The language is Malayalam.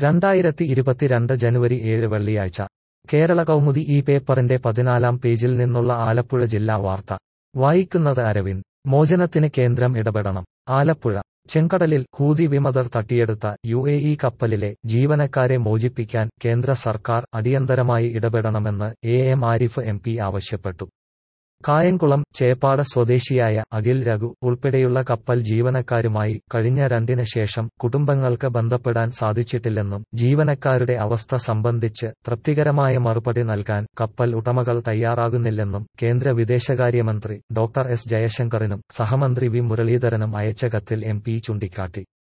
രണ്ടായിരത്തി ഇരുപത്തിരണ്ട് ജനുവരി ഏഴ് വെള്ളിയാഴ്ച കേരള കൗമുദി ഈ പേപ്പറിന്റെ പതിനാലാം പേജിൽ നിന്നുള്ള ആലപ്പുഴ ജില്ലാ വാർത്ത വായിക്കുന്നത് അരവിന്ദ് മോചനത്തിന് കേന്ദ്രം ഇടപെടണം ആലപ്പുഴ ചെങ്കടലിൽ ഹൂതി വിമതർ തട്ടിയെടുത്ത യു എ ഇ കപ്പലിലെ ജീവനക്കാരെ മോചിപ്പിക്കാൻ കേന്ദ്ര സർക്കാർ അടിയന്തരമായി ഇടപെടണമെന്ന് A M Arif M P ആവശ്യപ്പെട്ടു കായംകുളം ചേപ്പാട് സ്വദേശിയായ അഖിൽ രഘു ഉൾപ്പെടെയുള്ള കപ്പൽ ജീവനക്കാരുമായി കഴിഞ്ഞ രണ്ടിന് ശേഷം കുടുംബങ്ങൾക്ക് ബന്ധപ്പെടാൻ സാധിച്ചിട്ടില്ലെന്നും ജീവനക്കാരുടെ അവസ്ഥ സംബന്ധിച്ച് തൃപ്തികരമായ മറുപടി നൽകാൻ കപ്പൽ ഉടമകൾ തയ്യാറാകുന്നില്ലെന്നും കേന്ദ്ര വിദേശകാര്യമന്ത്രി ഡോക്ടർ എസ് ജയശങ്കറിനും സഹമന്ത്രി വി മുരളീധരനും അയച്ച കത്തിൽ എം പി ചൂണ്ടിക്കാട്ടി